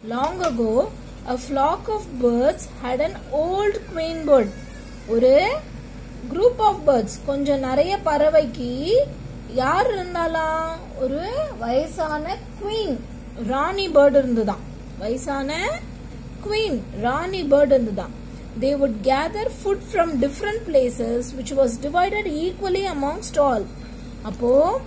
Long ago, a flock of birds had an old queen bird. ஒரு group of birds கொஞ்சம் நிறைய பறவைக்கு யார் இருந்தாலாம் ஒரு வயசான குவீன் ராணி பேர்டு இருந்துதான் வயசான குவீன் ராணி பேர்டு இருந்துதான் they would gather food from different places which was divided equally amongst all அப்போ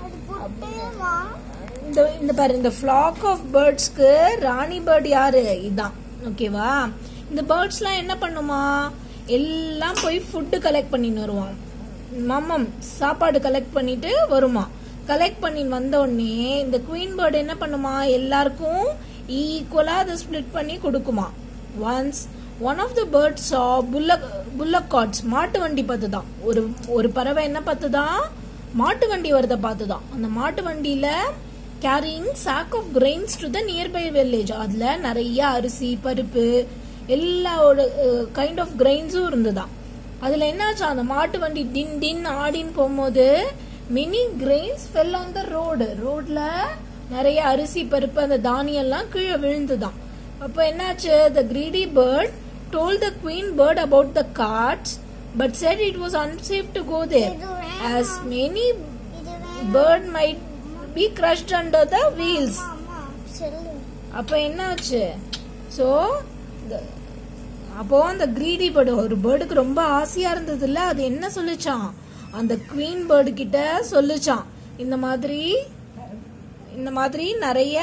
இந்த இந்த பாரு இந்த ஃபிளாக் ஆஃப் பேர்ட்ஸ்க்கு ராணி பேர்ட் யாரு இதான் ஓகேவா இந்த பேர்ட்ஸ்லாம் என்ன பண்ணுமா எல்லாம் போய் ஃபுட்டு கலெக்ட் பண்ணின்னு வருவான் மம்மம் சாப்பாடு கலெக்ட் பண்ணிட்டு வருமா கலெக்ட் பண்ணி வந்த உடனே இந்த குயின் பேர்டு என்ன பண்ணுமா எல்லாருக்கும் ஈக்குவலா அதை ஸ்ப்ளிட் பண்ணி கொடுக்குமா once one of the birds ah bullock bullock carts மாட்டு வண்டி பார்த்துதான் ஒரு ஒரு பறவை என்ன பார்த்துதான் மாட்டு வண்டி வரத பார்த்துதான் அந்த மாட்டு வண்டியில carrying sack of grains to the nearby village அதுல நிறைய அரிசி பருப்பு எல்லாவோட கைண்ட் ஆஃப் கிரெயின்ஸும் இருந்துதான் அதுல என்னாச்சு அந்த மாட்டு வண்டி டின் டின் ஆடின்னு போகும்போது many grains fell on the road ரோட்ல நிறைய அரிசி பருப்பு அந்த தானியம் எல்லாம் கீழே விழுந்துதான் அப்போ என்னாச்சு the greedy bird told the queen bird about the carts but said it was unsafe to go there as many bird might be crushed under the wheels அப்ப என்னாச்சு சோ அப்போ அந்த கிரீடி பேர்டு ஒரு பேர்டுக்கு ரொம்ப ஆசையா இருந்தது இல்ல அது என்ன சொல்லுச்சான் அந்த குவீன் பேர்டு கிட்ட சொல்லுச்சான் இந்த மாதிரி இந்த மாதிரி நிறைய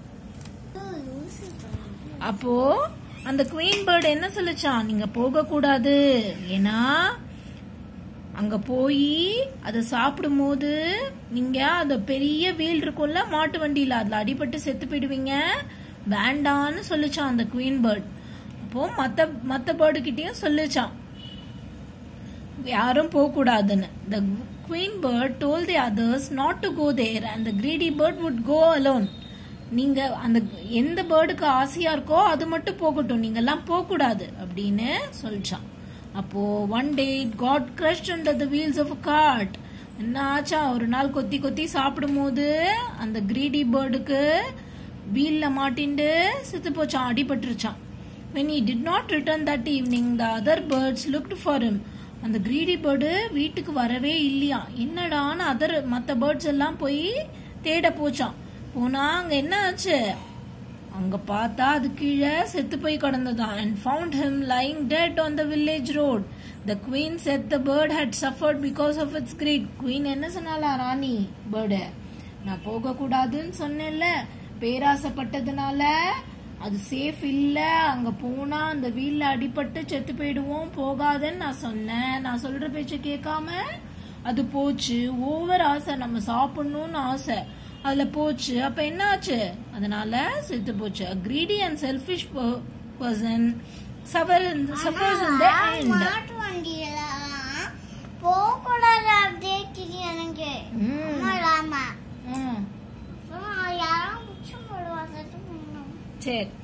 அப்போ அந்த குவீன் பேர்டு என்ன சொல்லுச்சான் நீங்க போக கூடாது ஏன்னா அங்க போய் அதை சாப்பிடும் போது நீங்க அந்த பெரிய வீல் இருக்கும்ல மாட்டு வண்டியில அதுல அடிபட்டு செத்து போயிடுவீங்க வேண்டான்னு சொல்லுச்சான் அந்த குவீன் பேர்ட் அப்போ மத்த மத்த பேர்டு கிட்டயும் சொல்லுச்சான் யாரும் போக கூடாதுன்னு the queen bird told the others not to go there and the greedy bird would go alone நீங்க அந்த எந்த பேர்டுக்கு ஆசையா இருக்கோ அது மட்டும் போகட்டும் நீங்க எல்லாம் போக கூடாது அப்படின்னு சொல்லிச்சான் அப்போ one day it got crushed under the wheels of cart என்ன ஆச்சா ஒரு நாள் கொத்தி கொத்தி சாப்பிடும் போது அந்த கிரீடி பேர்டுக்கு வீல்ல மாட்டிண்டு செத்து போச்சான் அடிபட்டுருச்சான் when he did not return that evening the other birds looked for him அந்த கிரீடி பேர்டு வீட்டுக்கு வரவே இல்லையா என்னடான்னு அதர் மற்ற பேர்ட்ஸ் எல்லாம் போய் தேட போச்சான் போனா அங்க என்ன ஆச்சு அங்க பார்த்தா அது கீழே செத்து போய் கிடந்ததான் and found him lying dead on the village road the queen said the bird had suffered because of its greed queen என்ன சொன்னாலா ராணி பேர்டு நான் போக கூடாதுன்னு சொன்னேன்ல பேராசைப்பட்டதுனால அது சேஃப் இல்ல அங்க போனா அந்த வீல்ல அடிபட்டு செத்து போயிடுவோம் போகாதன்னு நான் சொன்னேன் நான் சொல்ற பேச்ச கேட்காம அது போச்சு ஓவர் ஆசை நம்ம சாப்பிடணும்னு ஆசை அதுல போச்சு அப்ப என்ன ஆச்சு அதனால செத்து போச்சு greedy and selfish person suffer suffers in the end மாட்டு வண்டியெல்லாம் போகக்கூடாது அப்படியே தெரியும் எனக்கு அம்மா ராமா அப்புறம் யாரும் குச்சம் போடுவாங்க சரி